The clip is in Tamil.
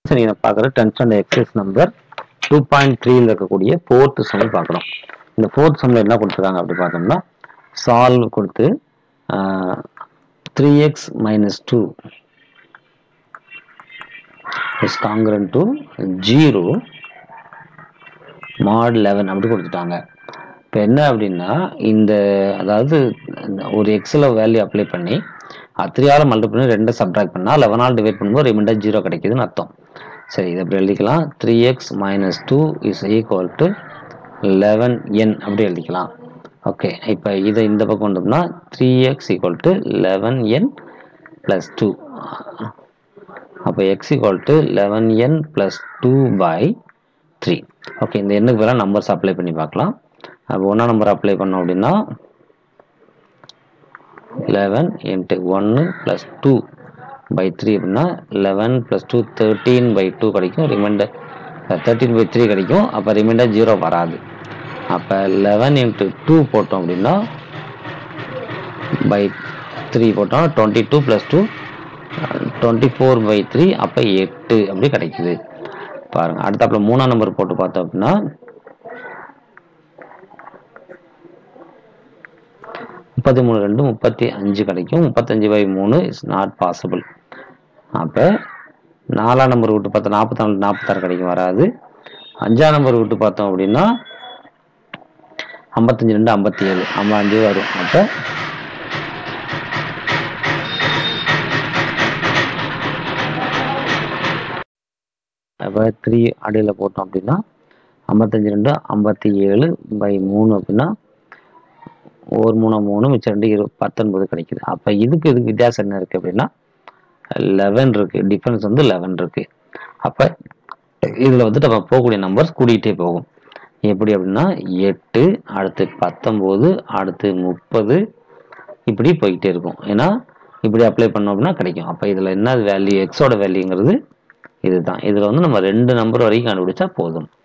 நீங்கள் பார்க்குற tenth standard exercise number two point த்ரீல இருக்கக்கூடிய ஃபோர்த் சம் பார்க்குறோம் இந்த ஃபோர்த் சம்மில் என்ன கொடுத்துருக்காங்க அப்படி பார்த்தோம்னா சால்வ் கொடுத்து three x minus two is congruent to zero mod eleven அப்படி கொடுத்துட்டாங்க இப்போ என்ன அப்படின்னா இந்த அதாவது இந்த ஒரு எக்ஸில் வேல்யூ அப்ளை பண்ணி த்ரீயால் மல்டிபிள் பண்ணி ரெண்டை சப்ட்ராக்ட் பண்ணால் லெவனால் டிவைட் பண்ணும்போது ரிமைண்டர் ஜீரோ கிடைக்குதுன்னு அர்த்தம் சரி இதை அப்படி எழுதிக்கலாம் three x minus two is equal to eleven n அப்படி எழுதிக்கலாம் ஓகே இப்போ இதை இந்த பக்கம் வந்தோம்னா three x equal to eleven n plus two அப்போ x equal to eleven n plus two by three okay இந்த எண்ணுக்கு வேணால் நம்பர்ஸ் அப்ளை பண்ணி பார்க்கலாம் அப்போ ஒன்றா நம்பர் அப்ளை பண்ணோம் அப்படின்னா லெவன் இன்ட்டு ஒன்று ப்ளஸ் டூ பை த்ரீ அப்படின்னா eleven plus two thirteen by two கிடைக்கும் ரிமைண்டர் தேர்ட்டீன் பை த்ரீ கிடைக்கும் அப்போ ரிமைண்டர் ஜீரோ வராது அப்போ லெவன் இன்ட்டு டூ போட்டோம் அப்படின்னா பை த்ரீ போட்டோம் twenty two plus two twenty four by three அப்போ எட்டு அப்படி கிடைக்குது பாருங்கள் அடுத்தாப்புல மூணாம் நம்பர் போட்டு பார்த்தோம் அப்படின்னா முப்பத்தி மூணு ரெண்டு முப்பத்தி அஞ்சு கிடைக்கும் முப்பத்தஞ்சு பை மூணு இஸ் நாட் பாசிபிள் அப்போ நாலாம் நம்பர் விட்டு பார்த்தா நாற்பத்தி நாலு நாற்பத்தாறு கிடைக்கும் வராது அஞ்சாம் நம்பர் விட்டு பார்த்தோம் அப்படின்னா ஐம்பத்தஞ்சு ரெண்டு ஐம்பத்தி ஏழு ஐம்பத்தஞ்சு வரும் அப்போ அப்போ த்ரீ அடியில் போட்டோம் அப்படின்னா ஐம்பத்தஞ்சு ரெண்டு ஐம்பத்தி ஏழு பை மூணு அப்படின்னா ஒரு மூணு மூணு மிச்சம் ரெண்டு இரு பத்தொன்பது கிடைக்குது அப்போ இதுக்கு இதுக்கு வித்தியாசம் என்ன இருக்குது அப்படின்னா லெவன் இருக்குது டிஃப்ரென்ஸ் வந்து லெவன் இருக்குது அப்போ இதில் வந்துட்டு நம்ம போகக்கூடிய நம்பர்ஸ் கூடிக்கிட்டே போகும் எப்படி அப்படின்னா எட்டு அடுத்து பத்தொம்போது அடுத்து முப்பது இப்படி போய்கிட்டே இருக்கும் ஏன்னா இப்படி அப்ளை பண்ணோம் அப்படின்னா கிடைக்கும் அப்போ இதில் என்ன வேல்யூ எக்ஸோட வேல்யூங்கிறது இதுதான் இதில் வந்து நம்ம ரெண்டு நம்பர் வரைக்கும் கண்டுபிடிச்சா போதும்